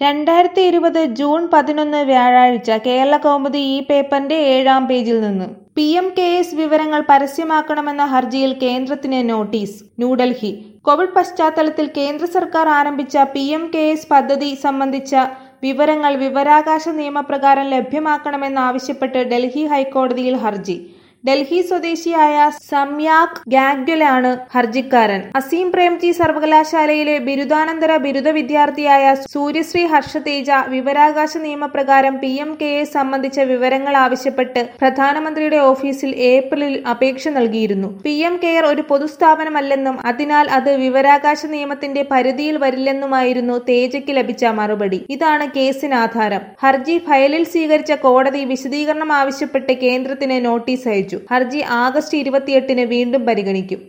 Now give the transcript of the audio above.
രണ്ടായിരത്തി ഇരുപത് ജൂൺ പതിനൊന്ന് വ്യാഴാഴ്ച കേരള കൗമുദി ഈ പേപ്പറിന്റെ ഏഴാം പേജിൽ നിന്ന് പി എം കെ എസ് വിവരങ്ങൾ പരസ്യമാക്കണമെന്ന ഹർജിയിൽ കേന്ദ്രത്തിന് നോട്ടീസ് ന്യൂഡൽഹി കോവിഡ് പശ്ചാത്തലത്തിൽ കേന്ദ്ര സർക്കാർ ആരംഭിച്ച പി എം കെ എസ് പദ്ധതി സംബന്ധിച്ച വിവരങ്ങൾ വിവരാകാശ നിയമപ്രകാരം ലഭ്യമാക്കണമെന്നാവശ്യപ്പെട്ട് ഡൽഹി ഹൈക്കോടതിയിൽ ഹർജി ഡൽഹി സ്വദേശിയായ സംയാക് ഗാഗ്വലാണ് ഹർജിക്കാരൻ അസീം പ്രേംജി സർവകലാശാലയിലെ ബിരുദാനന്തര ബിരുദ വിദ്യാർത്ഥിയായ സൂര്യശ്രീ ഹർഷതേജ വിവരാകാശ നിയമപ്രകാരം പി എം കെ എ സംബന്ധിച്ച വിവരങ്ങൾ ആവശ്യപ്പെട്ട് പ്രധാനമന്ത്രിയുടെ ഓഫീസിൽ ഏപ്രിലിൽ അപേക്ഷ നൽകിയിരുന്നു പി എം കെയർ ഒരു പൊതുസ്ഥാപനമല്ലെന്നും അതിനാൽ അത് വിവരാകാശ നിയമത്തിന്റെ പരിധിയിൽ വരില്ലെന്നുമായിരുന്നു തേജയ്ക്ക് ലഭിച്ച മറുപടി ഇതാണ് കേസിന് ആധാരം ഹർജി ഫയലിൽ സ്വീകരിച്ച കോടതി വിശദീകരണം ആവശ്യപ്പെട്ട് കേന്ദ്രത്തിന് നോട്ടീസ് അയച്ചു ഹർജി ആഗസ്റ്റ് ഇരുപത്തിയെട്ടിന് വീണ്ടും പരിഗണിക്കും